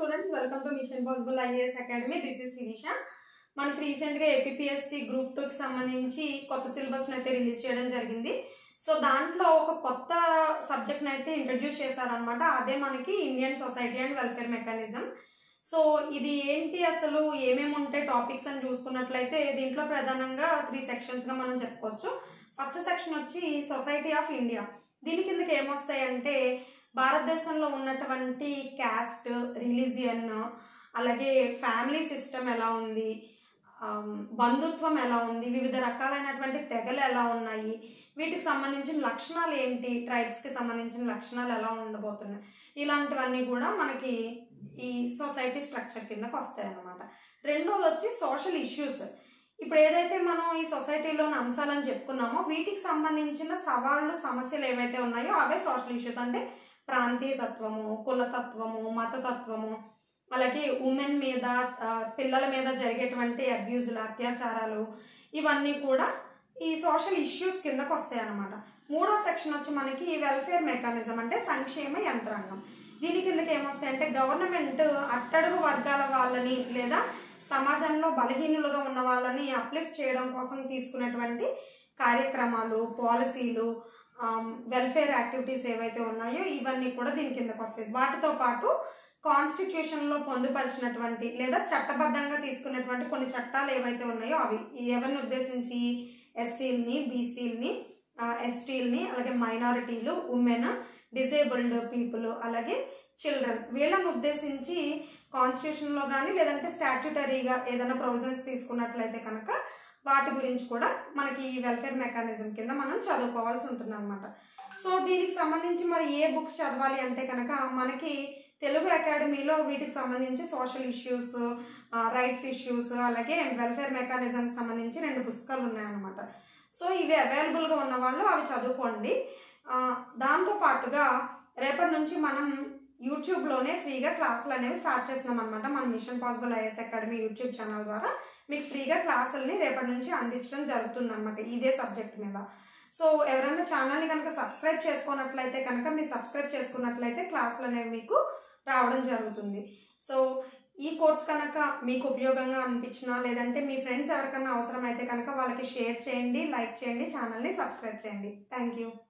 students welcome to mission possible IAS academy this is Sirisha మనకి రీసెంట్గా APSC group టూకి సంబంధించి కొత్త సిలబస్ని అయితే రిలీజ్ చేయడం జరిగింది సో దాంట్లో ఒక కొత్త సబ్జెక్ట్ని అయితే ఇంట్రడ్యూస్ చేశారనమాట అదే మనకి Indian society and welfare mechanism so ఇది ఏంటి అసలు ఏమేమి ఉంటాయి టాపిక్స్ అని చూసుకున్నట్లయితే దీంట్లో ప్రధానంగా త్రీ సెక్షన్స్గా మనం చెప్పుకోవచ్చు ఫస్ట్ సెక్షన్ వచ్చి సొసైటీ ఆఫ్ ఇండియా దీని కిందకి ఏమొస్తాయంటే భారతదేశంలో ఉన్నటువంటి క్యాస్ట్ రిలీజియన్ అలాగే ఫ్యామిలీ సిస్టమ్ ఎలా ఉంది ఆమ్, బంధుత్వం ఎలా ఉంది వివిధ రకాలైనటువంటి తెగలు ఎలా ఉన్నాయి వీటికి సంబంధించిన లక్షణాలు ఏంటి ట్రైబ్స్కి సంబంధించిన లక్షణాలు ఎలా ఉండబోతున్నాయి ఇలాంటివన్నీ కూడా మనకి ఈ సొసైటీ స్ట్రక్చర్ కిందకి వస్తాయి అన్నమాట రెండోది వచ్చి సోషల్ ఇష్యూస్ ఇప్పుడు ఏదైతే మనం ఈ సొసైటీలోని అంశాలని చెప్పుకున్నామో వీటికి సంబంధించిన సవాళ్ళు సమస్యలు ఏవైతే ఉన్నాయో అవే సోషల్ ఇష్యూస్ అంటే ప్రాంతీయ తత్వము కులతత్వము మతతత్వము అలాగే ఉమెన్ మీద ఆ, పిల్లల మీద జరిగేటువంటి అబ్యూజులు అత్యాచారాలు ఇవన్నీ కూడా ఈ సోషల్ ఇష్యూస్ కిందకు వస్తాయి అన్నమాట మూడో సెక్షన్ వచ్చి మనకి వెల్ఫేర్ మెకానిజం అంటే సంక్షేమ యంత్రాంగం దీని కిందకి ఏమొస్తాయంటే గవర్నమెంట్ అట్టడుగు వర్గాల వాళ్ళని లేదా సమాజంలో బలహీనులుగా ఉన్న వాళ్ళని అప్లిఫ్ట్ చేయడం కోసం తీసుకున్నటువంటి కార్యక్రమాలు పాలసీలు వెల్ఫేర్ యాక్టివిటీస్ ఏవైతే ఉన్నాయో ఇవన్నీ కూడా దీని కిందకు వస్తాయి వాటితో పాటు కాన్స్టిట్యూషన్లో పొందుపరిచినటువంటి లేదా చట్టబద్ధంగా తీసుకున్నటువంటి కొన్ని చట్టాలు ఏవైతే ఉన్నాయో అవి ఎవరిని ఉద్దేశించి ఎస్సీలని బీసీలని ఎస్టీలని అలాగే మైనారిటీలు ఉమెన్ డిజేబుల్డ్ పీపుల్ అలాగే చిల్డ్రన్ వీళ్ళని ఉద్దేశించి కాన్స్టిట్యూషన్లో కానీ లేదంటే స్టాట్యుటరీగా ఏదైనా ప్రొవిజన్స్ తీసుకున్నట్లయితే కనుక వాటి గురించి కూడా మనకి ఈ వెల్ఫేర్ మెకానిజం కింద మనం చదువుకోవాల్సి ఉంటుంది అనమాట సో దీనికి సంబంధించి మరి ఏ బుక్స్ చదవాలి అంటే కనుక మనకి తెలుగు అకాడమీలో వీటికి సంబంధించి సోషల్ ఇష్యూస్ రైట్స్ ఇష్యూస్ అలాగే వెల్ఫేర్ మెకానిజంకి సంబంధించి రెండు పుస్తకాలు ఉన్నాయన్నమాట సో ఇవి అవైలబుల్గా ఉన్న వాళ్ళు అవి చదువుకోండి ఆ, దాంతో పాటుగా రేపటి నుంచి మనం యూట్యూబ్లోనే ఫ్రీగా క్లాసులు అనేవి స్టార్ట్ చేస్తున్నాం అనమాట మన mission possible IAS academy YouTube channel ద్వారా మీకు ఫ్రీగా క్లాసుల్ని రేపటి నుంచి అందించడం జరుగుతుంది అనమాట ఇదే సబ్జెక్ట్ మీద సో ఎవరైనా ఛానల్ని కనుక సబ్స్క్రైబ్ చేసుకున్నట్లయితే కనుక మీరు సబ్స్క్రైబ్ చేసుకున్నట్లయితే క్లాసులు అనేవి మీకు రావడం జరుగుతుంది సో ఈ కోర్స్ కనుక మీకు ఉపయోగంగా అనిపించినా లేదంటే మీ ఫ్రెండ్స్ ఎవరికైనా అవసరమైతే కనుక వాళ్ళకి షేర్ చేయండి లైక్ చేయండి ఛానల్ని సబ్స్క్రైబ్ చేయండి థ్యాంక్ యూ